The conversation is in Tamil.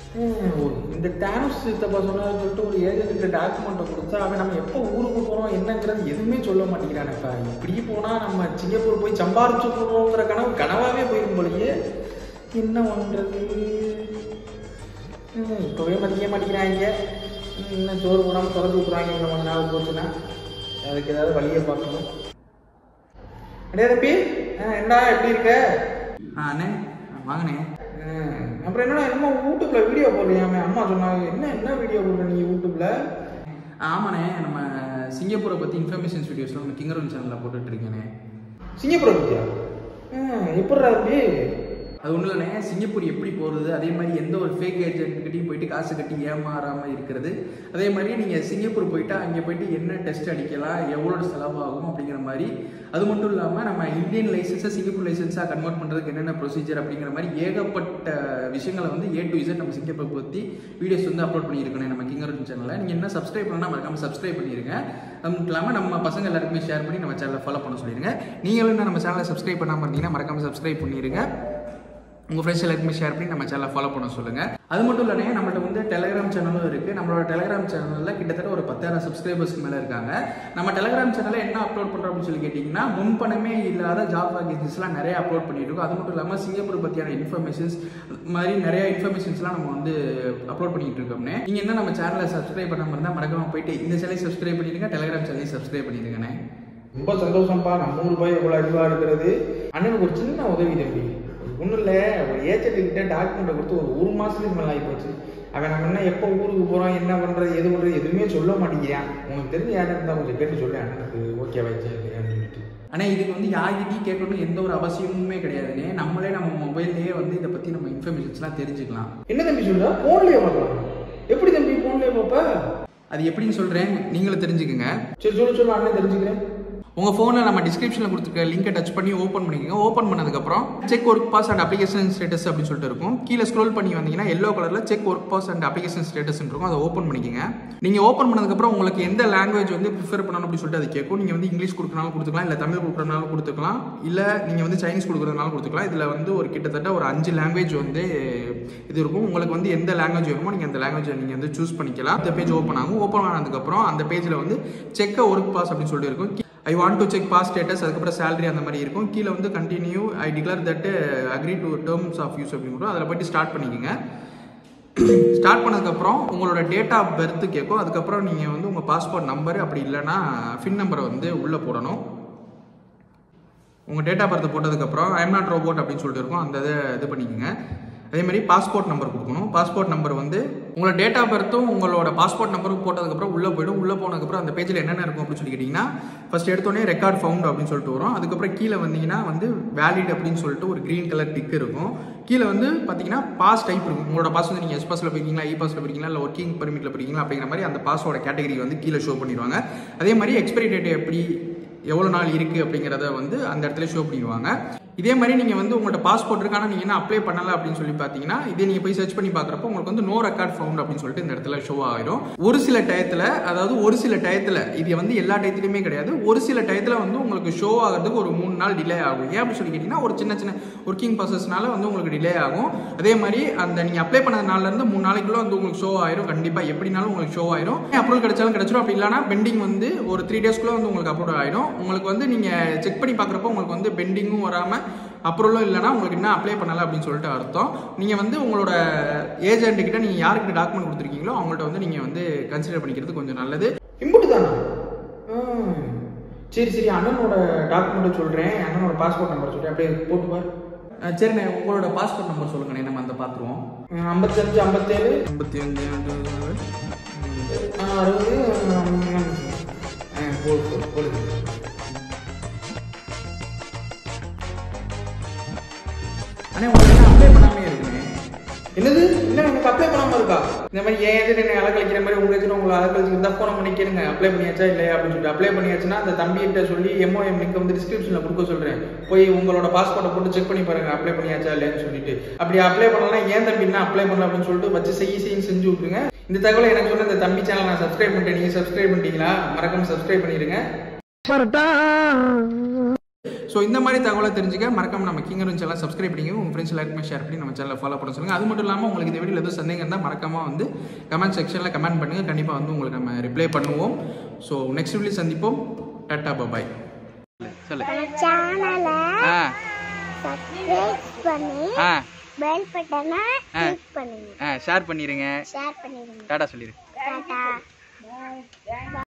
ம், ஒரு- இந்த டேனஸ் சித்தப்பா சொன்னது சொல்லிட்டு ஒரு ஏஜென்ட் டாக்குமெண்ட்டை கொடுத்தா அவன் நம்ம எப்போ ஊருக்கு போகிறோம் என்னங்கிறது எதுவுமே சொல்ல மாட்டேங்கிறானப்பா இப்படி போனால் நம்ம சிங்கப்பூர் போய் சம்பாரிச்சு போகிறோங்கிற கனவு கனவாகவே போயிடும் போலயே என்ன பண்ணுறது ம், இப்போவே மதிக்க மாட்டேங்கிறாங்க ம், இன்னும் சோறு போடாமல் திறந்து விட்றாங்க இன்னும் கொஞ்ச நாள் போச்சுன்னா அதுக்கு ஏதாவது வழியை பார்க்கணும் அடே தம்பி ஆ, என்னடா எப்படி இருக்க ஆ அண்ணே வாங்கண்ணே ஆ, அப்புறம் என்னடா என்னமோ யூடியூப்ல வீடியோ போடுறியாமே அம்மா சொன்னாங்க என்ன என்ன வீடியோ போடுற நீ யூடியூப்ல ஆமாண்ணே நம்ம சிங்கப்பூரை பற்றி இன்ஃபர்மேஷன்ஸ் வீடியோஸ்லாம் நம்ம கிங்கரோன் சேனலில் போட்டுட்டு இருக்கேனே சிங்கப்பூரை பத்தியா எப்படிடா தம்பி அது ஒன்றும் இல்லைண்ணே சிங்கப்பூர் எப்படி போகிறது அதே மாதிரி எந்த ஒரு ஃபேக் ஏஜென்ட்கிட்டையும் போயிட்டு காசு கட்டி ஏமாறாமல் இருக்கிறது அதே மாதிரி நீங்கள் சிங்கப்பூர் போயிட்டா அங்கே போயிட்டு என்ன டெஸ்ட் அடிக்கலாம் எவ்வளோ செலவாகும் அப்படிங்கிற மாதிரி அது மட்டும் இல்லாமல் நம்ம இந்தியன் லைசன்ஸை சிங்கப்பூர் லைசன்ஸாக கன்வெர்ட் பண்ணுறதுக்கு என்னென்ன ப்ரொசீஜர் அப்படிங்கிற மாதிரி ஏகப்பட்ட விஷயங்களை வந்து ஏ டு இசட் நம்ம சிங்கப்பூர் பற்றி வீடியோஸ் வந்து அப்லோட் பண்ணியிருக்கோம் நம்ம கிங்கரோன் சேனலில் நீங்கள் என்ன சப்ஸ்கிரைப் பண்ணால் மறக்காமல் சப்ஸ்கிரைப் பண்ணிடுங்க அது மட்டும் இல்லாமல் நம்ம பசங்க எல்லாருக்குமே ஷேர் பண்ணி நம்ம சேனலை ஃபாலோ பண்ண சொல்லிடுங்க நீங்களும் இன்னும் நம்ம சேனலை சப்ஸ்கிரைப் பண்ணாமல் இருந்தீங்கன்னா மறக்காமல் சப்ஸ்கிரைப் பண்ணிடுங்க உங்கள் ஃப்ரெண்ட்ஸ் எல்லாருக்குமே ஷேர் பண்ணி நம்ம சேனலை ஃபாலோ பண்ண சொல்லுங்கள் அது மட்டும் இல்லைனே நம்மள்ட்ட வந்து டெலிகிராம் சேனலும் இருக்குது நம்மளோட டெலிகிராம் சேனலில் கிட்டத்தட்ட ஒரு பத்தாயிரம் சப்ஸ்கிரைபர்ஸ்க்கு மேலே இருக்காங்க நம்ம டெலிகிராம் சேனலில் என்ன அப்லோட் பண்ணுறோம் அப்படின்னு சொல்லி கேட்டிங்கன்னா முன்பணமே இல்லாத ஜாப் வேகன்சிஸ்லாம் நிறைய அப்லோட் பண்ணிட்டு இருக்கோம் அது மட்டும் இல்லாமல் சிங்கப்பூர் பற்றியான இன்ஃபர்மேஷன்ஸ் மாதிரி நிறைய இன்ஃபர்மேஷன்ஸ்லாம் நம்ம வந்து அப்லோட் பண்ணிட்டு இருக்கோம்னே நீங்கள் என்ன நம்ம சேனலை சப்ஸ்கிரைப் பண்ணாமல் இருந்தால் மறக்காம போயிட்டு இந்த சேனலை சப்ஸ்கிரைப் பண்ணிடுங்க டெலிகிராம் சேனலையும் சப்ஸ்கிரைப் பண்ணிடுங்கண்ணே ரொம்ப சந்தோஷம்ப்பா நம்ம ஊர் போய் இவ்வளோ அறிவாக இருக்கிறது அண்ணனுக்கு ஒரு சின்ன உதவி தம்பி ஒன்றும் இல்லை ஒரு ஏஜென்ட் கிட்ட டாக்குமெண்ட்டை கொடுத்து ஒரு ஒரு மாதத்துக்கு மேலே ஆகி போச்சு அவன் நம்ம என்ன எப்போ ஊருக்கு போகிறோம் என்ன பண்ணுறது எது பண்ணுறது எதுவுமே சொல்ல மாட்டேங்கிறான் உனக்கு தெரிஞ்ச யாரும் இருந்தால் கொஞ்சம் கேட்டு சொல்லு அண்ணனுக்கு ஓகே வைச்சேன் இல்லையான்னு சொல்லிட்டு ஆனால் இதுக்கு வந்து யார்கிட்டையும் கேட்கணும் எந்த ஒரு அவசியமுமே கிடையாதுண்ணே நம்மளே நம்ம மொபைல்லேயே வந்து இதை பற்றி நம்ம இன்ஃபர்மேஷன்ஸ்லாம் தெரிஞ்சுக்கலாம் என்ன தம்பி சொல்ற ஃபோன்லேயே பார்க்கலாம் எப்படி தம்பி ஃபோன்லேயே பார்ப்ப அது எப்படின்னு சொல்கிறேன் நீங்களும் தெரிஞ்சுக்கங்க சரி சொல்லு சொல்லு அண்ணன் தெரிஞ்சுக்கிறேன் உங்கள் ஃபோனில் நம்ம டிஸ்கிரிப்ஷனில் கொடுத்துருக்க லிங்கை டச் பண்ணி ஓப்பன் பண்ணிக்கோங்க ஓப்பன் பண்ணதுக்கப்புறம் check work pass and application status அப்படின்னு சொல்லிட்டு இருக்கும் கீழே ஸ்க்ரோல் பண்ணி வந்தீங்கன்னா எல்லோ கலரில் check work pass and application status இருக்கும் அதை ஓப்பன் பண்ணிக்கோங்க நீங்கள் ஓப்பன் பண்ணதுக்கப்புறம் உங்களுக்கு எந்த லாங்குவேஜ் வந்து ப்ரிஃபர் பண்ணணும் அப்படின்னு சொல்லிட்டு அது கேட்கும் நீங்கள் வந்து இங்கிலீஷ் கொடுக்கறனாலும் கொடுத்துக்கலாம் இல்லை தமிழ் கொடுக்குறனாலும் கொடுத்துக்கலாம் இல்லை நீங்கள் வந்து சைனீஸ் கொடுக்குறதுனாலும் கொடுத்துக்கலாம் இதில் வந்து ஒரு கிட்டத்தட்ட ஒரு அஞ்சு லாங்குவேஜ் வந்து இது இருக்கும் உங்களுக்கு வந்து எந்த லாங்குவேஜ் வேணுமோ நீங்கள் அந்த லாங்குவேஜை நீங்கள் வந்து சூஸ் பண்ணிக்கலாம் இந்த பேஜ் ஓப்பன் ஆகும் ஓப்பன் ஆனதுக்கப்புறம் அந்த பேஜில் வந்து செக் ஒர்க் பாஸ் அப்படின்னு சொல்லிட்டு இருக்கும் I want to check pass status அதுக்கப்புறம் சேலரி அந்த மாதிரி இருக்கும் கீழே வந்து continue I declare that agree to terms of use அப்படின்னு அதில் போயிட்டு ஸ்டார்ட் பண்ணிக்கோங்க ஸ்டார்ட் பண்ணதுக்கப்புறம் உங்களோட டேட் ஆஃப் பர்த் கேட்கும் அதுக்கப்புறம் நீங்கள் வந்து உங்கள் பாஸ்போர்ட் நம்பர் அப்படி இல்லைன்னா ஃபின் நம்பரை வந்து உள்ளே போடணும் உங்கள் டேட் ஆஃப் பர்த் போட்டதுக்கப்புறம் ஐம் நாட் ரோபோட் அப்படின்னு சொல்லிட்டு இருக்கும் அந்த இதை இது பண்ணிக்கோங்க அதே மாதிரி பாஸ்போர்ட் நம்பர் கொடுக்கணும் பாஸ்போர்ட் நம்பர் வந்து உங்களோட டேட் ஆஃப் பர்த்தும் உங்களோட பாஸ்போர்ட் நம்பரும் போட்டதுக்கப்புறம் உள்ளே போயிடும் உள்ளே போனதுக்கப்புறம் அந்த பேஜில் என்னென்ன இருக்கும் அப்படின்னு சொல்லி கேட்டிங்கன்னா ஃபர்ஸ்ட் எடுத்தோடனே ரெக்கார்ட் ஃபவுண்ட் அப்படின்னு சொல்லிட்டு வரும் அதுக்கப்புறம் கீழே வந்தீங்கன்னா வந்து வேலிட் அப்படின்னு சொல்லிட்டு ஒரு க்ரீன் கலர் டிக் இருக்கும் கீழே வந்து பார்த்தீங்கன்னா பாஸ் டைப் இருக்கும் உங்களோட பாஸ் வந்து நீங்கள் எஸ் பாஸில் போயிருக்கீங்களா இ பாஸில் போயிருக்கீங்களா இல்லை ஒர்க்கிங் பர்மிட்டில் போயிருக்கீங்களா அப்படிங்கிற மாதிரி அந்த பாஸோட கேட்டகரி வந்து கீழே ஷோ பண்ணிடுவாங்க அதே மாதிரி எக்ஸ்பைரி டேட் எப்படி எவ்வளோ நாள் இருக்குது அப்படிங்கிறத வந்து அந்த இடத்துல ஷோ பண்ணிடுவாங்க இதே மாதிரி நீங்கள் வந்து உங்கள்ட்ட பாஸ்போர்ட் இருக்கு ஆனால் நீங்கள் என்ன அப்ளை பண்ணல அப்படின்னு சொல்லி பார்த்தீங்கன்னா இதே நீங்கள் போய் சர்ச் பண்ணி பார்க்குறப்போ உங்களுக்கு வந்து நோ ரெக்கார்ட் ஃபவுண்ட் அப்படின்னு சொல்லிட்டு இந்த இடத்துல ஷோ ஆயிரும் ஒரு சில டயத்தில் அதாவது ஒரு சில டயத்தில் இது வந்து எல்லா டயத்துலையுமே கிடையாது ஒரு சில டயத்தில் வந்து உங்களுக்கு ஷோ ஆகிறதுக்கு ஒரு மூணு நாள் டிலே ஆகும் ஏன் அப்படின்னு சொல்லி கேட்டிங்கன்னா ஒரு சின்ன சின்ன ஒர்க்கிங் ப்ராசஸ்னால வந்து உங்களுக்கு டிலே ஆகும் அதே மாதிரி அந்த நீங்கள் அப்ளை பண்ண நாள்லேருந்து மூணு நாளைக்குள்ள வந்து உங்களுக்கு ஷோ ஆயிரும் கண்டிப்பாக எப்படினாலும் உங்களுக்கு ஷோ ஆயிரும் அப்ரூவல் கிடைச்சாலும் கிடைச்சிடும் அப்படி இல்லைனா பெண்டிங் வந்து ஒரு த்ரீ டேஸ்க்குள்ளே வந்து உங்களுக்கு அப்ரூவல் ஆயிடும் உங்களுக்கு வந்து நீங்கள் செக் பண்ணி பார்க்குறப்போ உங்களுக்கு வந்து பெண்டிங்கும் வராமல் அப்ரூவலும் இல்லைனா உங்களுக்கு என்ன அப்ளை பண்ணலை அப்படின்னு சொல்லிட்டு அர்த்தம் நீங்கள் வந்து உங்களோட ஏஜென்ட் கிட்ட நீங்கள் யாருக்கு டாக்குமெண்ட் கொடுத்துருக்கீங்களோ அவங்கள்ட்ட வந்து நீங்கள் வந்து கன்சிடர் பண்ணிக்கிறது கொஞ்சம் நல்லது இம்புட்டு தானா ம். சரி சரி அண்ணனோட டாக்குமெண்ட்டை சொல்கிறேன் அண்ணனோட பாஸ்போர்ட் நம்பர் சொல்கிறேன் அப்படியே போட்டு பார் அஹ் சரிண்ணே உங்களோட பாஸ்போர்ட் நம்பர் சொல்லுங்கண்ணே நம்ம அந்த பார்த்துருவோம் ம், ஐம்பத்தஞ்சு ஐம்பத்தேழு ஐம்பத்தி அஞ்சு ஆ, அறுபது ம், ஆ, போடு போடு போடு அண்ணே உங்களுக்கு அப்ளை பண்ணாமே இருக்குண்ணே என்னது என்ன எனக்கு அப்ளை பண்ணாம இருக்கா இந்த மாதிரி ஏன் ஏஜென்ட் என்ன அலக்கழிக்கிற மாதிரி உங்க ஏஜென்ட் உங்களை அலக்கழிச்சிருந்தா ஃபோன் பண்ணி கேளுங்க அப்ளை பண்ணியாச்சா இல்லையா அப்படின்னு சொல்லிட்டு அப்ளை பண்ணியாச்சுன்னா அந்த தம்பிகிட்ட சொல்லி எம்ஓஎம் லிங்க் வந்து டிஸ்கிரிப்ஷனில் கொடுக்க சொல்றேன் போய் உங்களோட பாஸ்போர்ட்டை போட்டு செக் பண்ணி பாருங்க அப்ளை பண்ணியாச்சா இல்லையான்னு சொல்லிட்டு அப்படி அப்ளை பண்ணலாம் ஏன் தம்பி என்ன அப்ளை பண்ணல அப்படின்னு சொல்லிட்டு வச்சு செய்ய செய்ய செஞ்சு விட்டுருங்க இந்த தகவலை எனக்கு சொன்ன இந்த தம்பி சேனல் நான் சப்ஸ்கிரைப் பண்ணிட்டேன் நீங்க சப்ஸ்கிரைப் பண்ணிட்டீங்களா மறக்காம சப்ஸ்கிரைப் பண்ணிடுங்க ஸோ இந்த மாதிரி தகவலை தெரிஞ்சுக்க மறக்காம நம்ம கிங்கரும் சேனல் சப்ஸ்கிரைப் பண்ணி உங்கள் ஃப்ரெண்ட்ஸ் எல்லாருக்குமே ஷேர் பண்ணி நம்ம சேனலை ஃபாலோ பண்ண சொல்லுங்கள் அது மட்டும் இல்லாமல் உங்களுக்கு இந்த வீடியோவில் எதுவும் சந்தேகம் இருந்தால் மறக்காம வந்து கமெண்ட் செக்ஷனில் கமெண்ட் பண்ணுங்கள் கண்டிப்பாக வந்து உங்களுக்கு நம்ம ரிப்ளை பண்ணுவோம் ஸோ நெக்ஸ்ட் வீடியோ சந்திப்போம் டாட்டா பாய் சொல்லு நம்ம சேனலை ஆ சப்ஸ்கிரைப் பண்ணி ஆ பெல் பட்டனை கிளிக் பண்ணுங்க ஆ ஷேர் பண்ணிடுங்க ஷேர் பண்ணிடுங்க டாடா சொல்லிடு டாடா